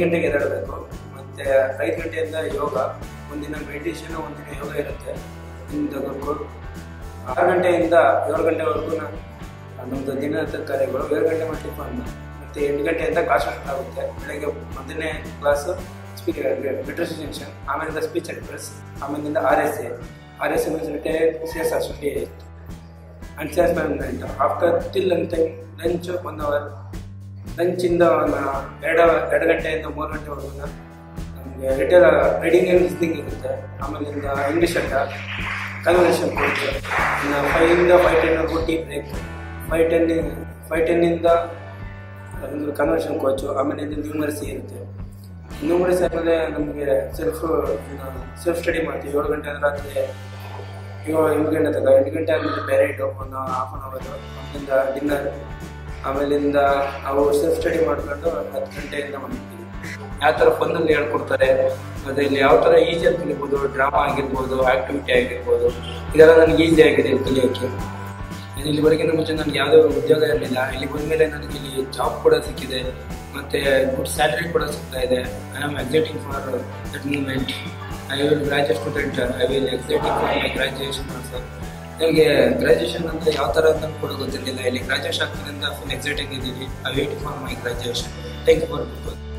ಗಂಟೆಗೆ ಎದ್ದೇಳಬೇಕು ಮತ್ತು ಐದು ಗಂಟೆಯಿಂದ ಯೋಗ ಒಂದಿನ ಮೆಡಿಟೇಷನ್ ಒಂದಿನ ಯೋಗ ಇರುತ್ತೆ ಇಂದ ಗುರುಕುಲ್ ಆರು ಗಂಟೆಯಿಂದ ಏಳು ಗಂಟೆವರೆಗೂ ನಮ್ಮದು ದಿನದ ಕಾರ್ಯಗಳು ಏಳು ಗಂಟೆ ಮಟ್ಟ ಟಿಫನ್ ಮತ್ತು ಎಂಟು ಗಂಟೆಯಿಂದ ಕ್ಲಾಸ್ ಸ್ಟಾರ್ಟ್ ಆಗುತ್ತೆ ಬೆಳಗ್ಗೆ ಮೊದಲನೇ ಕ್ಲಾಸು ಸ್ಪೀಕ್ ಲಿಟ್ರಸಿ ಜಂಕ್ಷನ್ ಆಮೇಲಿಂದ ಸ್ಪೀಚ್ ಎಕ್ಸ್ಪ್ರೆಸ್ ಆಮೇಲಿಂದ R S A R S A means retired C S associate and sales management after till lunch lunch one hour ಲಂಚಿಂದ ಒಂದು ಎರಡು ಎರಡು ಗಂಟೆಯಿಂದ ಮೂರು ಗಂಟೆವರೆಗೂ ನಮಗೆ ರಿಟೇಲ್ ರೀಡಿಂಗ್ ಆ್ಯಂಡ್ ಲಿಸ್ನಿಂಗ್ ಇರುತ್ತೆ ಆಮೇಲಿಂದ ಇಂಗ್ಲೀಷ್ ಅಡ್ಡ ಕನ್ವರ್ಸೇಷನ್ ಕೋಚ್ ಇನ್ನು ಫೈವಿಂದ ಫೈವ್ ಟೆನ್ವರೆಗೂ tea break five ten five ಟೆನ್ನಿಂದ ಒಂದು ಕನ್ವರ್ಷನ್ ಕೋಚು ಆಮೇಲೆ ನ್ಯೂಮರ್ಸಿ ಇರುತ್ತೆ ನ್ಯೂಮರ್ಸಿ ಆದಮೇಲೆ ನಮಗೆ ಸೆಲ್ಫ್ ಸೆಲ್ಫ್ ಸ್ಟಡಿ ಮಾಡ್ತೀವಿ ಏಳು ಗಂಟೆ ರಾತ್ರಿ ಏಳು ಎಂಟು ಗಂಟೆ ತನಕ ಎಂಟು ಗಂಟೆ ಆದಮೇಲೆ ಬೇರೆ ಇಟ್ಟು ಒಂದು ಹಾಫ್ ಆನ್ ಅವರ್ ಆಮೇಲಿಂದ ಡಿನ್ನರ್ ಆಮೇಲಿಂದ ನಾವು ಸೆಲ್ಫ್ ಸ್ಟಡಿ ಮಾಡ್ಕೊಂಡು ಹತ್ತು ಗಂಟೆಯಿಂದ ಮಾಡ್ತೀವಿ ಯಾವ ಥರ ಫನ್ನಲ್ಲಿ ಹೇಳ್ಕೊಡ್ತಾರೆ ಮತ್ತು ಇಲ್ಲಿ ಯಾವ ಥರ ಈಸಿಯಾಗಿ ಕಲಿಬೋದು ಡ್ರಾಮಾ ಆಗಿರ್ಬೋದು ಆ್ಯಕ್ಟಿವಿಟಿ ಆಗಿರ್ಬೋದು ಇದೆಲ್ಲ ನನಗೆ ಈಸಿ ಆಗಿದೆ ಇಲ್ಲಿ ಕಲಿಯೋಕ್ಕೆ ನಾನು ಇಲ್ಲಿವರೆಗಿನ ಮುಂಚೆ ನನಗೆ ಯಾವುದೇ ಉದ್ಯೋಗ ಇರಲಿಲ್ಲ ಇಲ್ಲಿ ಬಂದಮೇಲೆ ನನಗೆ ಇಲ್ಲಿ ಜಾಬ್ ಕೂಡ ಸಿಕ್ಕಿದೆ ಮತ್ತು ಗುಡ್ ಸ್ಯಾಲ್ರಿ ಕೂಡ ಸಿಗ್ತಾ ಇದೆ I am exciting for that moment I will graduate student I will exciting for my graduation also ನನಗೆ ಗ್ರಾಜುಯೇಷನ್ ಅಂದರೆ ಯಾವ ಥರ ಅಂತ ಕೂಡ ಗೊತ್ತಿರಲಿಲ್ಲ ಇಲ್ಲಿ ಗ್ರಾಜುಯೇಷನ್ ಆಗ್ತದೆ ಅಂತ ಫುಲ್ ಎಕ್ಸೈಟಿಂಗ್ ಇದ್ದೀವಿ I wait for my graduation thank you for